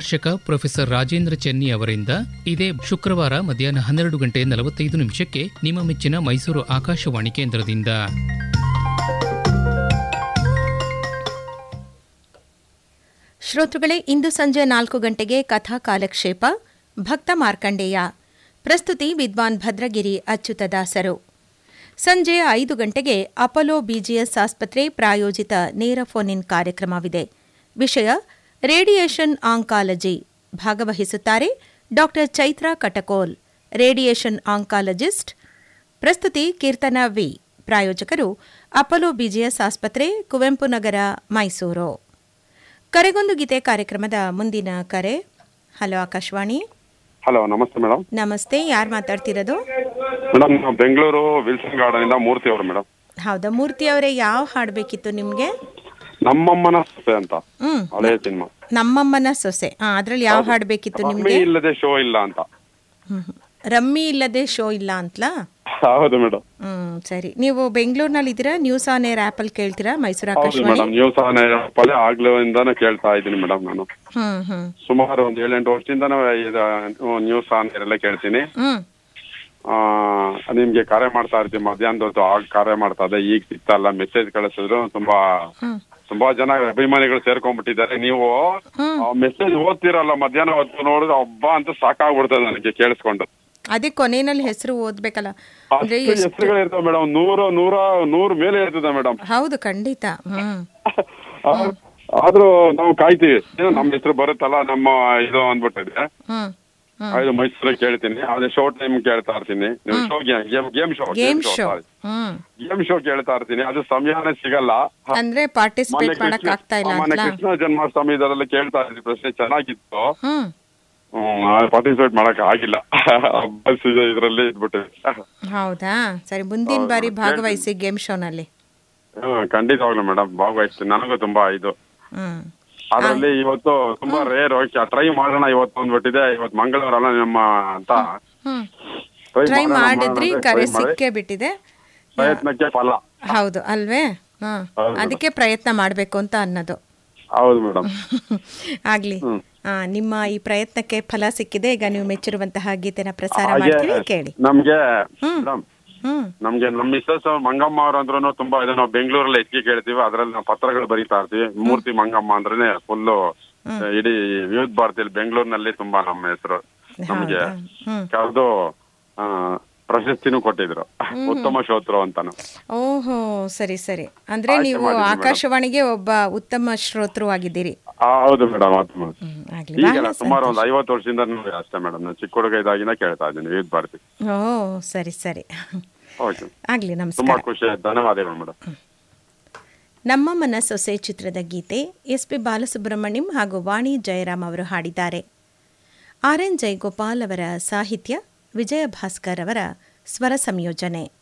ಪ್ರದರ್ಶಕ professor Rajendra Chenni ಅವರಿಂದ ಇದೇ ಶುಕ್ರವಾರ ಮಧ್ಯಾಹ್ನ ಹನ್ನೆರಡು ಗಂಟೆ ನಲವತ್ತೈದು ನಿಮಿಷಕ್ಕೆ ನಿಮ್ಮ ಮೆಚ್ಚಿನ ಮೈಸೂರು ಆಕಾಶವಾಣಿ ಕೇಂದ್ರದಿಂದ ಶ್ರೋತೃಗಳೇ ಇಂದು ಸಂಜೆ ನಾಲ್ಕು ಗಂಟೆಗೆ ಕಥಾ ಕಾಲಕ್ಷೇಪ ಭಕ್ತ ಮಾರ್ಕಂಡೇಯ ಪ್ರಸ್ತುತಿ ವಿದ್ವಾನ್ ಭದ್ರಗಿರಿ ಅಚ್ಯುತದಾಸರು ಸಂಜೆ ಐದು ಗಂಟೆಗೆ ಅಪೋಲೋ ಬಿಜಿಎಸ್ ಆಸ್ಪತ್ರೆ ಪ್ರಾಯೋಜಿತ ನೇರ ಫೋನ್ ಇನ್ ಕಾರ್ಯಕ್ರಮವಿದೆ ವಿಷಯ ರೇಡಿಯೇಷನ್ ಆಂಕಾಲಜಿ ಭಾಗವಹಿಸುತ್ತಾರೆ doctor Chaitra Katakol radiation oncologist ಪ್ರಸ್ತುತಿ ಕೀರ್ತನ ವಿ ಪ್ರಾಯೋಜಕರು ಅಪೋಲೋ ಬಿಜಿಎಸ್ ಆಸ್ಪತ್ರೆ ಕುವೆಂಪು ನಗರ ಮೈಸೂರು ಕರೆಗೊಂದು ಗೀತೆ ಕಾರ್ಯಕ್ರಮದ ಮುಂದಿನ ಕರೆ ಹಲೋ ಆಕಾಶವಾಣಿ ಹಲೋ ನಮಸ್ತೆ ಮೇಡಮ್ ನಮಸ್ತೆ ಯಾರು ಮಾತಾಡ್ತಿರೋದು ಮೇಡಮ್ ನಾವು ಬೆಂಗಳೂರು ವಿಲ್ಸನ್ ಗಾರ್ಡನ್ ಇಂದ ಮೂರ್ತಿ ಅವರು ಮೇಡಮ್ ಹೌದಾ ಮೂರ್ತಿ ಅವರೇ ಯಾವ ಹಾಡು ಬೇಕಿತ್ತು ನಿಮಗೆ ನಮ್ಮಮ್ಮನ ಸೊಸೆ ಅಂತ ಹ್ಮ್ ಹಳೆಯ ಸಿನಿಮಾ ನಮ್ಮಮ್ಮನ ಸೊಸೆ ಹಾ ಅದ್ರಲ್ಲಿ ಯಾವ ಹಾಡು ಬೇಕಿತ್ತು ರಮ್ಮಿ ನಿಮಗೆ ಇಲ್ಲದೆ ಶೋ ಇಲ್ಲ ಅಂತ ರಮ್ಮಿ ಇಲ್ಲದೆ ಶೋ ಇಲ್ಲ ಅಂತಲಾ ಹೌದು ಮೇಡಮ್ ಹ್ಮ್ ಸರಿ ನೀವು ಬೆಂಗಳೂರಿನಲ್ಲಿ ಇದ್ದೀರಾ ನ್ಯೂಸ್ ಆನ್ ಏರ್ ಆಪಲ್ ಕೇಳ್ತೀರಾ ಮೈಸೂರು ಹೌದು ಆಕಾಶವಾಣಿ ಮೇಡಮ್ ನ್ಯೂಸ್ ಪದೇ ಆಗ್ಲಿಂದಾನು ಕೇಳ್ತಾ ಇದ್ದೀನಿ ಮೇಡಮ್ ನಾನು ಹ್ಮ್ ಹ್ಮ್ ಸುಮಾರು ಒಂದು ಏಳೆಂಟು ವರ್ಷದಿಂದನೂ ಇದು ನ್ಯೂಸ್ ಆನ್ ಎಲ್ಲ ಕೇಳ್ತೀನಿ ಹ್ಮ್ ಆ, ನಿಮ್ಗೆ ಕರೆ ಮಾಡ್ತಾ ಇರ್ತೀವಿ ಮಧ್ಯಾಹ್ನದ ಹೊತ್ತು ಆಗ ಕರೆ ಮಾಡ್ತಾ ಇದೆ ಈಗ ಸಿಗ್ತಾ ಇಲ್ಲ ಮೆಸೇಜ್ ಕಳಿಸಿದ್ರು ತುಂಬಾ ತುಂಬಾ ಜನ ಅಭಿಮಾನಿಗಳು ಸೇರ್ಕೊಂಡ್ಬಿಟ್ಟಿದ್ದಾರೆ ನೀವು ಮೆಸೇಜ್ ಓದ್ತಿರಲ್ಲ ಮಧ್ಯಾಹ್ನ ಹೊತ್ತು ನೋಡಿದ್ರೆ ಹಬ್ಬ ಅಂತ ಸಾಕಾಗ್ಬಿಡ್ತದೆ ನನಗೆ ಕೇಳಿಸ್ಕೊಂಡು ಅದೇ ಕೊನೆಯಲ್ಲಿ ಹೆಸರು ಓದ್ಬೇಕಲ್ಲ ಅಂದ್ರೆ ಅಷ್ಟು ಎಷ್ಟು ಹೆಸರುಗಳು ಇರ್ತವೆ ಮೇಡಮ್ ನೂರು ನೂರ ನೂರ್ ಮೇಲೆ ಇರ್ತದೆ ಮೇಡಮ್ ಹೌದು ಖಂಡಿತ ಹ್ಮ್ ಆದ್ರೂ ನಾವು ಕಾಯ್ತೀವಿ ಏನೋ ನಮ್ಮ ಹೆಸರು ಬರುತ್ತಲ್ಲ ನಮ್ಮ ಇದು ಅಂದ್ಬಿಟ್ಟಿದೆ ಹ್ಮ್ ಹ್ಮ್ ಇದು ಮೈಸೂರಿಗೆ ಕೇಳ್ತೀನಿ ಅದೇ ಶೋ ಟೈಮ್ ಕೇಳ್ತಾ ಇರ್ತೀನಿ show game game show game show hmm game show ಕೇಳ್ತಾ ಇರ್ತೀನಿ ಅದು ಸಮಯನೇ ಸಿಗಲ್ಲ ಅಂದ್ರೆ ಪಾರ್ಟಿಸಿಪೇಟ್ ಮಾಡಕ್ ಆಗ್ತಾ ಇಲ್ಲ ಮೊನ್ನೆ ಅಂತಲಾ ಕೃಷ್ಣ ಜನ್ಮಾಷ್ಟಮಿ ಇದರಲ್ಲಿ ಕೇಳ್ತಾ ಇದ್ವಿ ಪ್ರಶ್ನೆ ಚೆನ್ನಾಗಿತ್ತು ಹ್ಮ್ ಪಾರ್ಟಿಸಿಪೇಟ್ ಮಾಡಕ್ ಆಗಿಲ್ಲ ಬಸ್ ಇದರಲ್ಲಿ ಇದ್ಬಿಟ್ಟಿದೆ ಹೌದಾ ಸರಿ ಮುಂದಿನ ಬಾರಿ ಭಾಗವಹಿಸಿ ಗೇಮ್ ಶೋನಲ್ಲಿ ಹ್ಮ್ ಖಂಡಿತವಾಗ್ಲು ಮೇಡಮ್ ಭಾಗವಹಿಸ್ತೀನಿ ನನಗೂ ತುಂಬಾ ಇದು ಹ್ಮ್ ಅದ್ರಲ್ಲಿ ಇವತ್ತು ತುಂಬಾ ರೇರ್ ಟ್ರೈ ಮಾಡೋಣ ಇವತ್ತು ಅಂದ್ಬಿಟ್ಟಿದೆ ಇವತ್ತು ಮಂಗಳವಾರ ಅಲ್ಲ ನಮ್ಮ ಅಂತ ಹ್ಮ್ try ಟ್ರೈ ಮಾಡೋಣ, ಮಾಡಿದ್ರಿ ಮಾಡೋಣ ಅಂತ ಕರೆ try ಮಾಡಿ. ಸಿಕ್ಕೇ ಬಿಟ್ಟಿದೆ ಪ್ರಯತ್ನಕ್ಕೆ ಫಲ ಹೌದು ಅಲ್ವೇ ಹ್ಮ್ ಹೌದು. ಅದಕ್ಕೆ ಪ್ರಯತ್ನ ಮಾಡ್ಬೇಕು ಅಂತ ಅನ್ನೋದು ಹೌದು ಮೇಡಮ್ ಆಗ್ಲಿ ಆ, ನಿಮ್ಮ ಈ ಪ್ರಯತ್ನಕ್ಕೆ ಫಲ ಸಿಕ್ಕಿದೆ ಈಗ ನೀವು ಮೆಚ್ಚಿರುವಂತಹ ಗೀತೆನ ಪ್ರಸಾರ ಹಾಗೆ ಮಾಡ್ತೀವಿ ಕೇಳಿ ನಮ್ಗೆ ಮೇಡಮ್ ಹ್ಮ್ ನಮ್ಗೆ ನಮ್ಮ ಮಿಸ್ಸಸ್ ಮಂಗಮ್ಮ ಅವ್ರು ಅಂದ್ರೂ ತುಂಬಾ ಇದೆ ನಾವು ಬೆಂಗಳೂರಲ್ಲಿ ಹೆಚ್ಚಿಗೆ ಕೇಳ್ತೀವಿ ಅದ್ರಲ್ಲಿ ನಾವು ಪತ್ರಗಳು ಬರೀತಾ ಇರ್ತೀವಿ ಮೂರ್ತಿ ಮಂಗಮ್ಮ ಅಂದ್ರೆ ಫುಲ್ಲು ಇಡೀ ವಿವಿಧ ಭಾರತಿಯಲ್ಲಿ ಬೆಂಗಳೂರಿನಲ್ಲಿ ತುಂಬಾ ನಮ್ಮ ಹೆಸರು ನಮ್ಗೆ ಹೌದಾ? ಹ್ಮ್ ಕರೆದು ಪ್ರಶಸ್ತಿನೂ ಕೊಟ್ಟಿದ್ರು ಉತ್ತಮ ಶ್ರೋತೃ ಅಂತಾನು ಓಹೋ ಸರಿ ಸರಿ ಅಂದ್ರೆ ಆಯ್ಕೆ ನೀವು ಮಾಡಿದ್ದೀನಿ madam. ಆಕಾಶವಾಣಿಗೆ ಒಬ್ಬ ಉತ್ತಮ ಶ್ರೋತೃ ಆಗಿದ್ದೀರಿ ಆ, ಹೌದು ಮೇಡಮ್ ಅದು ಹ್ಮ್, ಆಗ್ಲಿ ಈಗಲ್ಲ ಬಹಳ ಸುಮಾರು ಒಂದು ಐವತ್ತು ವರ್ಷದಿಂದ ನೋಡಿ ಅಷ್ಟೇ ಮೇಡಮ್ ನಾನು ಚಿಕ್ಕ ಹುಡುಗ ಇದಾಗಿನ ಕೇಳ್ತಾ ಇದ್ದೀನಿ ವಿವಿಧ ಭಾರತಿ ಓ ಸರಿ ಸರಿ ಓಕೆ ಆಗ್ಲಿ ತುಂಬಾ ನಮಸ್ಕಾರ ಖುಷಿ ಆಯ್ತು ಧನ್ಯವಾದಗಳು ಮೇಡಮ್ ನಮ್ಮ ಮನ ಸೊಸೆ ಚಿತ್ರದ ಗೀತೆ ಎಸ್ ಪಿ ಬಾಲಸುಬ್ರಹ್ಮಣ್ಯಂ ಹಾಗೂ ವಾಣಿ ಜಯರಾಮ್ ಅವರು ಹಾಡಿದ್ದಾರೆ ಆರ್ ಎನ್ ಜಯಗೋಪಾಲ್ ಅವರ ಸಾಹಿತ್ಯ ವಿಜಯ ಭಾಸ್ಕರ್ ಅವರ ಸ್ವರ ಸಂಯೋಜನೆ